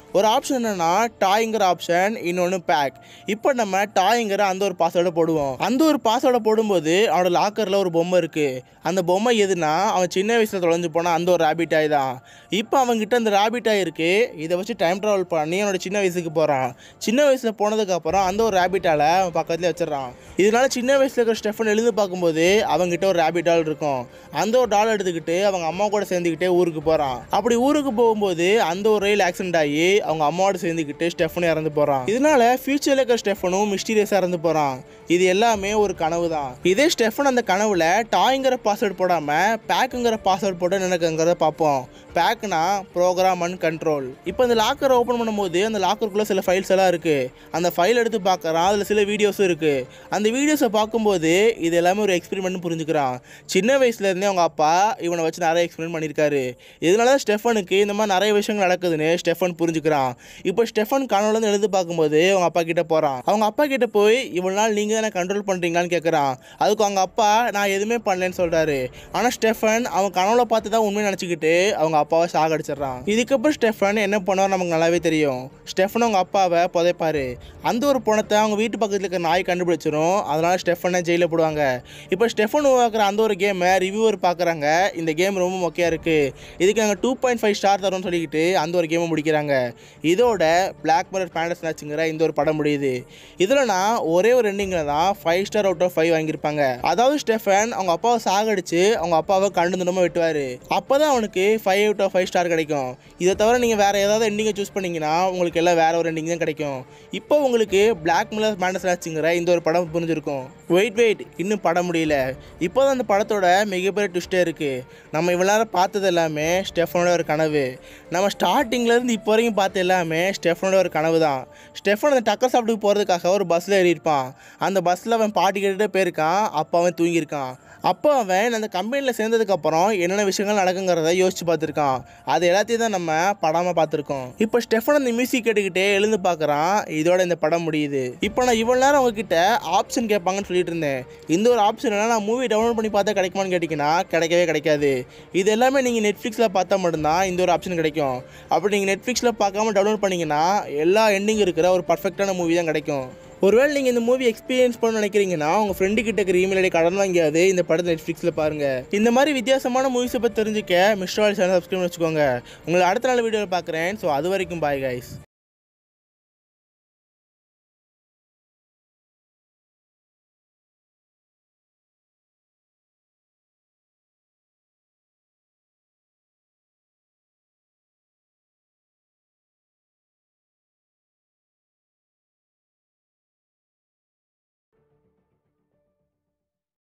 ஒரு ஆப்ஷன் என்னன்னா டாய்ங்கிற ஆப்ஷன் இன்னொன்று பேக் இப்போ நம்ம டாய்ங்கிற அந்த ஒரு பாஸ்வேர்டை போடுவோம் அந்த ஒரு பாஸ்வேர்டை போடும்போது அவனோட லாக்கரில் ஒரு பொம்மை இருக்குது அந்த பொம்மை எதுனா அவன் சின்ன வயசில் தொலைஞ்சு போன அந்த ஒரு ரேபிட் ஆய் தான் இப்போ அவன்கிட்ட அந்த ரேபிட் ஆய் இருக்கு இதை வச்சு டைம் ட்ராவல் பண்ணி அவனோட சின்ன வயசுக்கு போகிறான் சின்ன வயசில் போனதுக்கப்புறம் அந்த ஒரு ரேபிட்டால அவன் பக்கத்துலேயே வச்சிடறான் இதனால சின்ன வயசில் இருக்கிற ஸ்டெஃபன் எழுந்து பார்க்கும்போது அவங்ககிட்ட ஒரு ரேபிட் டால் இருக்கும் அந்த ஒரு டால் எடுத்துக்கிட்டு அவங்க அம்மா கூட சேர்ந்துக்கிட்டே ஊருக்கு போகிறான் அப்படி ஊருக்கு போகும்போது அந்த ஒரு ரயில் ஆக்சிடென்ட் ஆகி அவங்க அம்மாவோட சேர்ந்துக்கிட்டு ஸ்டெஃபன் இறந்து போகிறான் இதனால ஃபியூச்சரில் இருக்கிற ஸ்டெஃபனும் மிஸ்டீரியஸாக இறந்து போகிறான் இது எல்லாமே ஒரு கனவு தான் இதே ஸ்டெஃபன் அந்த கனவுல டாய்ங்கிற பாஸ்வேர்ட் போடாமல் பேக்குங்கிற பாஸ்வேர்ட் போட்டு நினைக்கிறத பார்ப்போம் பேக்னா ப்ரோக்ராம் அண்ட் கண்ட்ரோல் இப்போ இந்த லாக்கரை ஓப்பன் பண்ணும்போது அந்த லாக்கருக்குள்ளே சில ஃபைல்ஸ் எல்லாம் இருக்குது அந்த ஃபைல் எடுத்து பார்க்குறான் அதில் சில வீடியோஸும் இருக்குது அந்த வீடியோஸை பார்க்கும்போது இது எல்லாமே ஒரு எக்ஸ்பெரிமெண்ட் புரிஞ்சுக்கிறான் சின்ன வயசுலேருந்தே அவங்க அப்பா இவனை வச்சு நிறைய எக்ஸ்பெரிமெண்ட் பண்ணியிருக்காரு இதனால தான் ஸ்டெஃபனுக்கு இந்த மாதிரி நிறைய விஷயங்கள் நடக்குதுன்னு ஸ்டெஃபன் புரிஞ்சுக்கிறான் இப்போ ஸ்டெஃபன் கனவுலேருந்து எழுதி பார்க்கும்போது அவங்க அப்பா கிட்ட போகிறான் அவங்க அப்பா கிட்ட போய் இவ்வளோ நாள் நீங்கள் தானே கண்ட்ரோல் பண்ணுறீங்களான்னு கேட்குறான் அதுக்கு அவங்க அப்பா நான் எதுவுமே பண்ணலன்னு சொல்கிறாரு ஆனால் ஸ்டெஃபன் அவன் கனவுல பார்த்து தான் உண்மையை நினச்சிக்கிட்டு அவங்க அப்பாவை சாகடிச்சிடுறான் இதுக்கப்புறம் ஸ்டெஃபன் என்ன பண்ணுவார் நமக்கு நல்லாவே தெரியும் ஸ்டெஃபன் அவங்க அப்பாவை புதைப்பாரு அந்த ஒரு பணத்தை அவங்க வீட்டு பக்கத்தில் இருக்க நாய் கண்டுபிடிச்சிரும் அதனால ஸ்டெஃபனை ஜெயிலில் போடுவாங்க இப்போ ஸ்டெஃபன் உருவாக்குற அந்த ஒரு கேமை ரிவ்யூவர் பார்க்குறாங்க இந்த கேம் ரொம்ப மொக்கையாக இருக்குது இதுக்கு நாங்கள் டூ பாயிண்ட் ஃபைவ் ஸ்டார் தரோம்னு சொல்லிக்கிட்டு அந்த ஒரு கேமை முடிக்கிறாங்க இதோட பிளாக் மிரர் பேண்டஸ் மேட்சுங்கிற இந்த ஒரு படம் முடியுது இதில் நான் ஒரே ஒரு எண்டிங்கில் தான் five star out of five வாங்கியிருப்பாங்க அதாவது ஸ்டெஃபன் அவங்க அப்பாவை சாகடிச்சு அவங்க அப்பாவை கண்டு துண்டமாக வெட்டுவார் அப்போ தான் அவனுக்கு five out of five star கிடைக்கும் இதை தவிர நீங்கள் வேறு ஏதாவது எண்டிங்கை சூஸ் பண்ணீங்கன்னா உங்களுக்கு எல்லாம் வேற ஒரு எண்டிங் தான் கிடைக்கும் இப்போ உங்களுக்கு பிளாக் மில்லர் பேண்டஸ் மேட்சுங்கிற இந்த ஒரு படம் புரிஞ்சிருக்கும் வெயிட் வெயிட் இன்னும் படம் முடியல இப்போ தான் அந்த படத்தோட மிகப்பெரிய ட்விஸ்டே இருக்குது நம்ம இவ்வளோ நேரம் பார்த்தது எல்லாமே ஸ்டெஃபனோட ஒரு கனவு நம்ம ஸ்டார்டிங்லேருந்து இப்போ வரைக்கும் பார்த்த எல்லாமே ஸ்டெஃபனோட ஒரு கனவு தான் ஸ்டெஃபன் அந்த டக்கர் சாப்பிட்டுக்கு போகிறதுக்காக ஒரு பஸ்ஸில் ஏறி இருப்பான் அந்த பஸ்ஸில் அவன் பாட்டு கேட்டுகிட்டே போயிருக்கான் அப்போ அவன் தூங்கியிருக்கான் அப்போ அவன் அந்த கம்பெனியில் சேர்ந்ததுக்கப்புறம் என்னென்ன விஷயங்கள் நடக்குங்கிறத யோசிச்சு பார்த்துருக்கான் அது எல்லாத்தையும் தான் நம்ம படமாக பார்த்துருக்கோம் இப்போ ஸ்டெஃபன் அந்த மியூசிக் கேட்டுக்கிட்டே எழுந்து பார்க்குறான் இதோட இந்த படம் முடியுது இப்போ நான் இவ்வளோ நேரம் உங்ககிட்ட ஆப்ஷன் கேட்பாங்கன்னு சொல்லிட்டு இருந்தேன் இந்த ஒரு ஆப்ஷன் நான் மூவி டவுன்லோட் பண்ணி பார்த்தா கிடைக்குமான்னு கேட்டிங்கன்னா கிடைக்கவே கிடைக்காது இது எல்லாமே நீங்கள் நெட்ஃப்ளிக்ஸில் பார்த்தா மட்டும்தான் இந்த ஒரு ஆப்ஷன் கிடைக்கும் அப்படி நீங்கள் நெட்ஃப்ளிக்ஸில் பார்க்காம டவுன்லோட் பண்ணிங்கன்னா எல்லா எண்டிங் இருக்கிற ஒரு பர்ஃபெக்டான மூவி தான் கிடைக்கும் ஒருவேளை நீங்கள் இந்த மூவி எக்ஸ்பீரியன்ஸ் பண்ண நினைக்கிறீங்கன்னா உங்கள் ஃப்ரெண்டு கிட்ட இருக்கிற இமெயில் ஐடி கடன் வாங்கியாவது இந்த படத்தை நெட்ஃப்ளிக்ஸில் பாருங்கள் இந்த மாதிரி வித்தியாசமான மூவிஸை பற்றி தெரிஞ்சுக்க மிஸ்டர் சேனல் சப்ஸ்கிரைப் வச்சுக்கோங்க உங்களை அடுத்த நாள் வீடியோவில் பார்க்குறேன் ஸோ அது வரைக்கும் பாய் கைஸ்